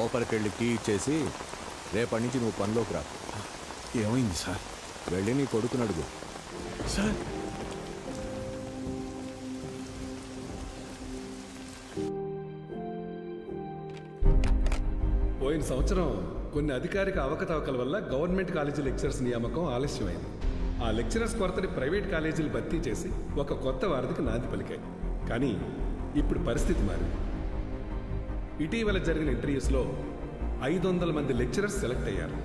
లోపలికి వెళ్ళి కీ ఇచ్చేసి రేపటి నుంచి నువ్వు పనిలోకి రా ఏమైంది సార్ వెళ్ళి నీ కొడుకుని అడుగు సార్ పోయిన సంవత్సరం కొన్ని అధికారిక అవకతవకల వల్ల గవర్నమెంట్ కాలేజీ లెక్చరర్స్ నియామకం ఆలస్యమైంది ఆ లెక్చరర్స్ కొరతని ప్రైవేట్ కాలేజీలు భర్తీ చేసి ఒక కొత్త వారధికి నాంది పలికాయి కానీ ఇప్పుడు పరిస్థితి మారింది ఇటీవల జరిగిన ఇంటర్వ్యూస్లో ఐదు వందల మంది లెక్చరర్స్ సెలెక్ట్ అయ్యారు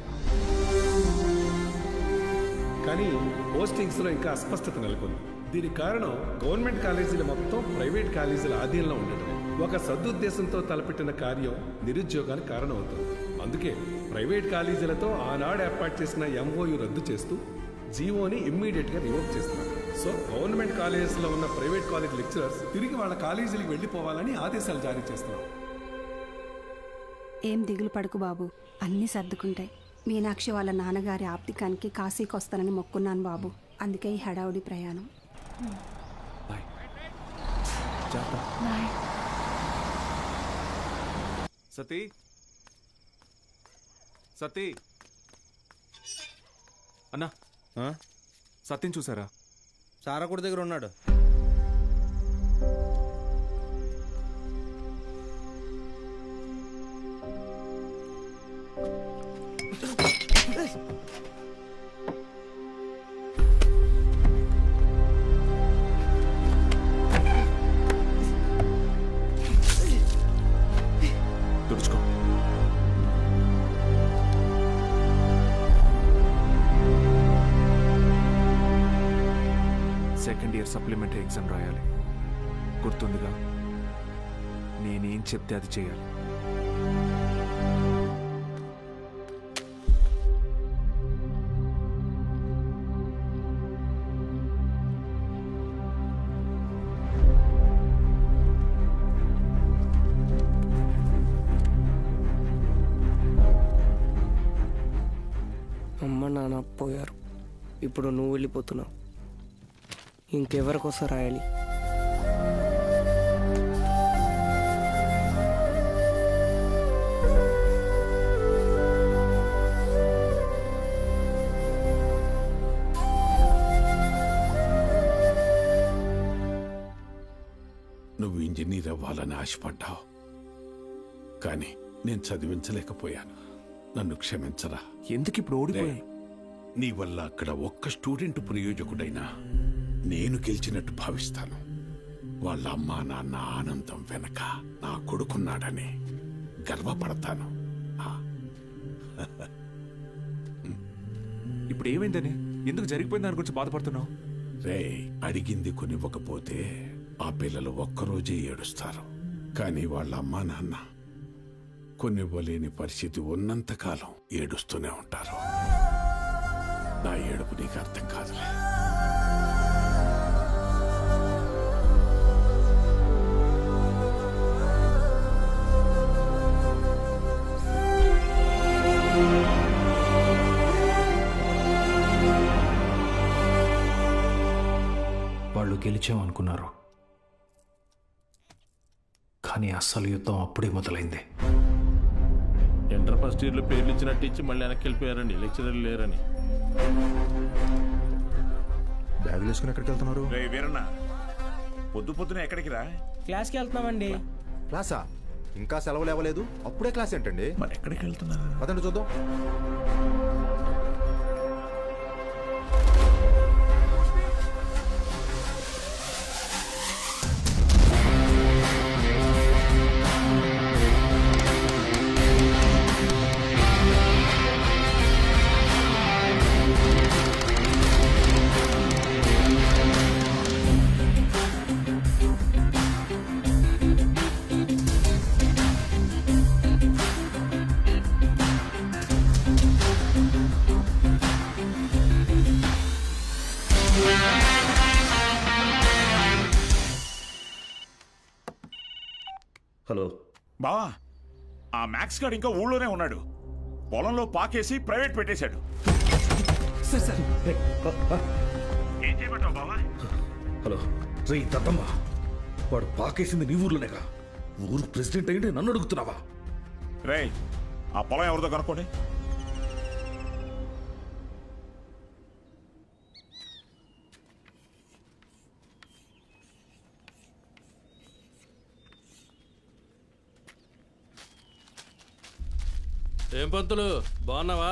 కానీ పోస్టింగ్స్లో ఇంకా అస్పష్టత నెలకొంది దీనికి కారణం గవర్నమెంట్ కాలేజీలు మొత్తం ప్రైవేట్ కాలేజీల ఆధీనంలో ఉండటం ఒక సదుద్దేశంతో తలపెట్టిన కార్యం నిరుద్యోగానికి కారణమవుతుంది అందుకే ప్రైవేట్ కాలేజీలతో ఆనాడు ఏర్పాటు చేసిన ఎంఓయు రద్దు చేస్తూ జీవోని ఇమ్మీడియట్ గా రివోక్ చేస్తున్నారు సో గవర్నమెంట్ కాలేజెస్లో ఉన్న ప్రైవేట్ కాలేజ్ లెక్చరర్స్ తిరిగి వాళ్ళ కాలేజీలకు వెళ్ళిపోవాలని ఆదేశాలు జారీ చేస్తున్నారు ఏం దిగులు పడుకు బాబు అన్నీ సర్దుకుంటాయి మీనాక్షి వాళ్ళ నాన్నగారి ఆప్తికానికి కాశీకి వస్తానని మొక్కున్నాను బాబు అందుకే ఈ హడావుడి ప్రయాణం సతీ సతీ అన్నా సత్యం చూసారా సారకుడి దగ్గర ఉన్నాడు తుడుచుకో సెకండ్ ఇయర్ సప్లిమెంటరీ ఎగ్జామ్ రాయాలి గుర్తుందిగా నేనేం చెప్తే అది చేయాలి అమ్మ నాన్న పోయారు ఇప్పుడు నువ్వు వెళ్ళిపోతున్నావు ఇంకెవరికోసం రాయాలి నువ్వు ఇంజనీర్ అవ్వాలని ఆశపడ్డావు కానీ నేను చదివించలేకపోయాను నన్ను క్షమించరా ఎందుకు ఇప్పుడు ఓడిపోయాయి నీ వల్ల అక్కడ ఒక్క స్టూడెంట్ ప్రయోజకుడైనా నేను గెలిచినట్టు భావిస్తాను వాళ్ళ అమ్మా నాన్న ఆనందం వెనక నా కొడుకున్నాడని గర్వపడతాను ఇప్పుడు ఏమైందని ఎందుకు జరిగిపోయింది దాని గురించి బాధపడుతున్నావు రే అడిగింది కొనివ్వకపోతే ఆ పిల్లలు ఒక్కరోజే ఏడుస్తారు కానీ వాళ్ళ అమ్మా నాన్న కొనివ్వలేని పరిస్థితి ఉన్నంతకాలం ఏడుస్తూనే ఉంటారు నా ఏడుపు నీకు అర్థం కాదులే వాళ్ళు గెలిచామనుకున్నారు కానీ అస్సలు యుద్ధం అప్పుడే మొదలైంది ఇంటర్ ఫస్ట్ ఇయర్లో పేర్లు ఇచ్చినట్టు ఇచ్చి మళ్ళీ వెనక్కి వెళ్ళిపోయారండి లెక్చరర్లు లేరని బ్యాగులు వేసుకుని ఎక్కడికి వెళ్తున్నారు రే వీరన్న పొద్దు పొద్దున ఎక్కడికి రా క్లాస్కి వెళ్తున్నామండి క్లాసా ఇంకా సెలవులు ఇవ్వలేదు అప్పుడే క్లాస్ ఏంటండి మరి ఎక్కడికి వెళ్తున్నారు పదండి చూద్దాం హలో బావా ఆ మ్యాక్స్ గాడు ఇంకా ఊళ్ళోనే ఉన్నాడు పొలంలో పాకేసి ప్రైవేట్ పెట్టేశాడు ఏం చేయమంటావు బావా హలో రే దత్తమ్మ వాడు పాకేసింది నీ ఊర్లోనేగా ఊరు ప్రెసిడెంట్ అయ్యింటే నన్ను అడుగుతున్నావా రేయ్ ఆ పొలం ఎవరిదో కనుక్కోండి ఏం పంతులు బాగున్నావా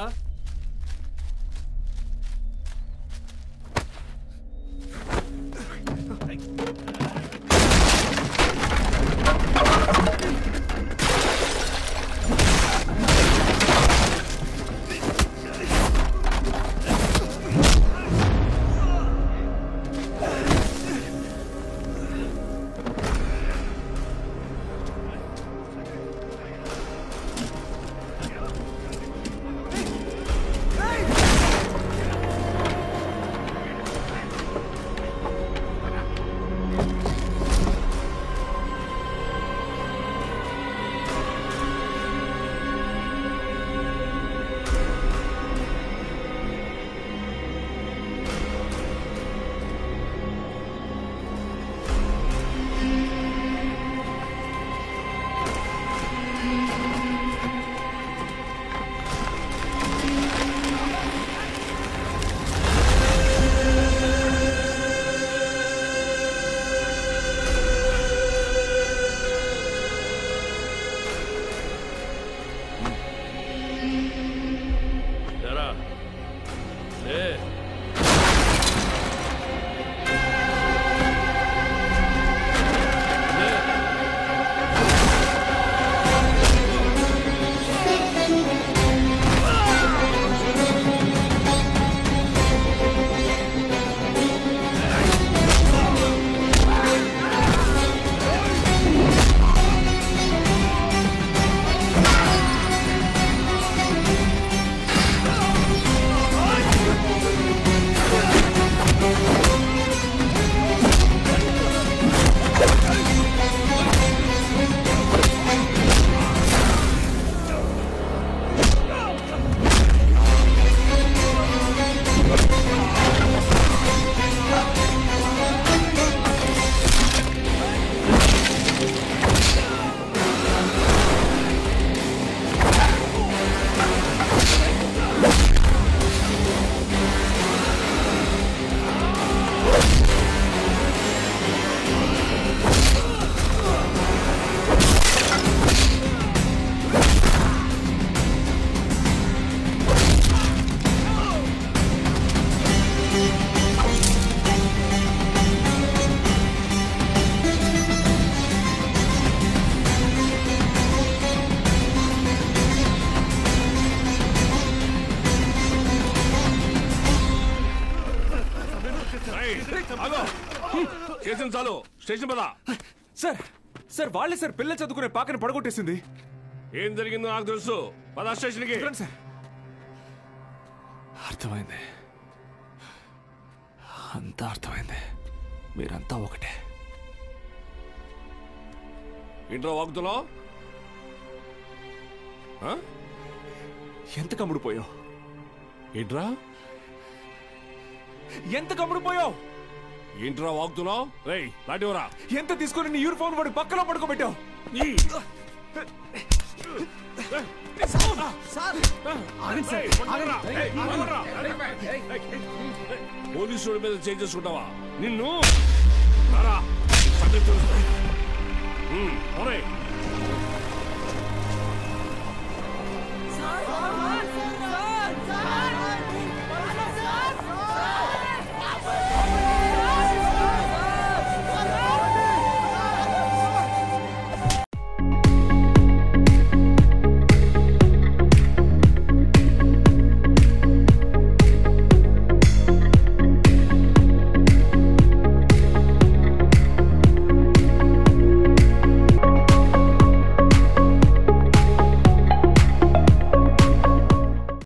ఎరా ఏ చేసిన చాలు స్టేషన్ పద సార్ సార్ వాళ్ళే సార్ పిల్లలు చదువుకునే పాకని పడగొట్టేసింది ఏం జరిగిందో నాకు తెలుసు పద స్టేషన్కి సార్ అర్థమైంది అంతా అర్థమైంది మీరంతా ఒకటే ఇంట్లో వాగుతున్నావు ఎంత కమ్ముడుపోయావు ఏంట్రా ఎంత కమ్ముడుపోయావు ఏంట్రా వాగుతున్నావు రేయ్ లాంటివరా ఎంత తీసుకొని నీ యూనిఫామ్ వాడి పక్కలో పడుకోబెట్టావు పోలీసుల మీద చేంజ్ చేసుకుంటావా నిన్ను రారా. సంగతి తెలుసు. ఉమ్, ఒరేయ్,